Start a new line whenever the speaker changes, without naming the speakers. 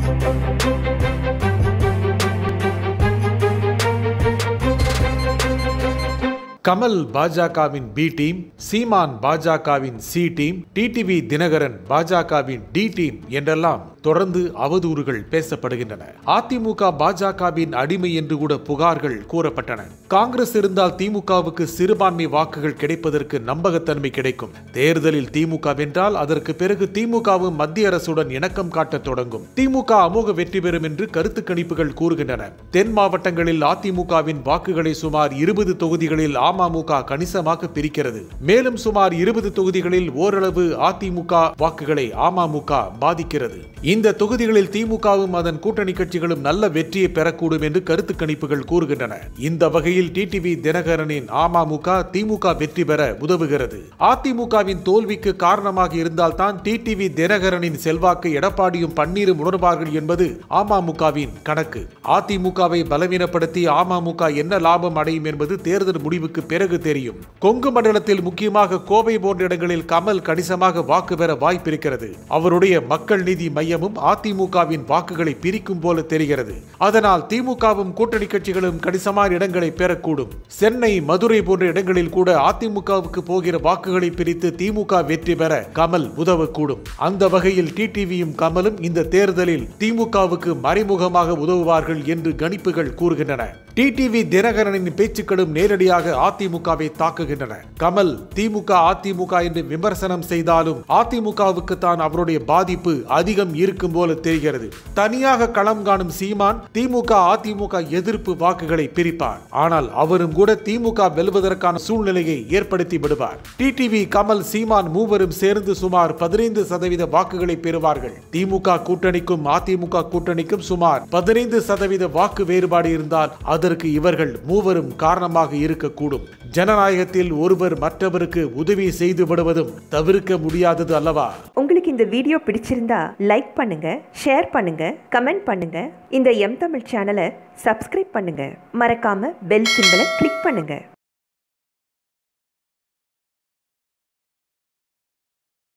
கமல் பாஜகவின் B team சீமான் பாஜகவின் C team TTV Dinakaran பாஜகவின் டி டீம் என்றெல்லாம் தொடர்ந்து அவதூறுகள் பேசப்படுகின்றன அதிமுக பாஜகவின் அடிமை என்று கூட புகார்கள் கூறப்பட்டன காங்கிரஸ் இருந்தால் திமுகவுக்கு சிறுபான்மை வாக்குகள் கிடைப்பதற்கு நம்பகத்தன்மை கிடைக்கும் தேர்தலில் திமுக வென்றால் அதற்கு பிறகு திமுகவும் மத்திய அரசுடன் இணக்கம் காட்டத் தொடங்கும் திமுக அமோக வெற்றி பெறும் என்று கருத்து கணிப்புகள் கூறுகின்றன தென் மாவட்டங்களில் அதிமுகவின் வாக்குகளை சுமார் இருபது தொகுதிகளில் அமமுக கணிசமாக பிரிக்கிறது மேலும் சுமார் இருபது தொகுதிகளில் ஓரளவு அதிமுக வாக்குகளை அமமுக பாதிக்கிறது இந்த தொகுதிகளில் திமுகவும் அதன் கூட்டணி கட்சிகளும் நல்ல வெற்றியை பெறக்கூடும் என்று கருத்து கணிப்புகள் கூறுகின்றன இந்த வகையில் டிடிவி தினகரனின் அமமுக திமுக வெற்றி பெற உதவுகிறது அதிமுகவின் தோல்விக்கு காரணமாக இருந்தால்தான் டிடிவி தினகரனின் செல்வாக்கு எடப்பாடியும் பன்னீரும் உணர்வார்கள் என்பது அமமுகவின் கணக்கு அதிமுகவை பலவீனப்படுத்தி அமமுக என்ன லாபம் அடையும் என்பது தேர்தல் முடிவுக்கு பிறகு தெரியும் கொங்கு மண்டலத்தில் முக்கியமாக கோவை போன்ற இடங்களில் கமல் கணிசமாக வாக்கு பெற வாய்ப்பிருக்கிறது அவருடைய மக்கள் நீதி மையமும் அதிமுகவின் வாக்குகளை பிரிக்கும் போல தெரிகிறது அதனால் திமுகவும் கூட்டணி கட்சிகளும் கணிசமான இடங்களை பெறக்கூடும் சென்னை மதுரை போன்ற இடங்களில் கூட அதிமுகவுக்கு போகிற வாக்குகளை பிரித்து திமுக வெற்றி பெற கமல் உதவக்கூடும் அந்த வகையில் டிடிவியும் கமலும் இந்த தேர்தலில் திமுகவுக்கு மறைமுகமாக உதவுவார்கள் என்று கணிப்புகள் கூறுகின்றன டிடிவி தினகரனின் பேச்சுக்களும் நேரடியாக அதிமுகவை தாக்குகின்றன கமல் திமுக அதிமுக என்று விமர்சனம் செய்தாலும் அதிமுகவுக்கு தான் அவருடைய பாதிப்பு அதிகம் இருக்கும் போல தெரிகிறது தனியாக களம் காணும் சீமான் திமுக அதிமுக எதிர்ப்பு வாக்குகளை பிரிப்பார் ஆனால் அவரும் கூட திமுக வெல்வதற்கான சூழ்நிலையை ஏற்படுத்தி விடுவார் டிடிவி கமல் சீமான் மூவரும் சேர்ந்து சுமார் பதினைந்து சதவீத வாக்குகளை பெறுவார்கள் திமுக கூட்டணிக்கும் அதிமுக கூட்டணிக்கும் சுமார் பதினைந்து சதவீத வாக்கு வேறுபாடு இருந்தால் அதற்கு இவர்கள் மூவரும் காரணமாக இருக்கக்கூடும் ஜனநாயகத்தில் ஒருவர் மற்றவருக்கு உதவி செய்து விடுவதும் தவிர்க்க முடியாதது அல்லவா
உங்களுக்கு இந்த வீடியோ பிடிச்சிருந்தா லைக் பண்ணுங்க ஷேர் பண்ணுங்க கமெண்ட் பண்ணுங்க இந்த எம் தமிழ் சேனலை சப்ஸ்கிரைப் பண்ணுங்க மறக்காம பெல் சிம்பலை கிளிக் பண்ணுங்க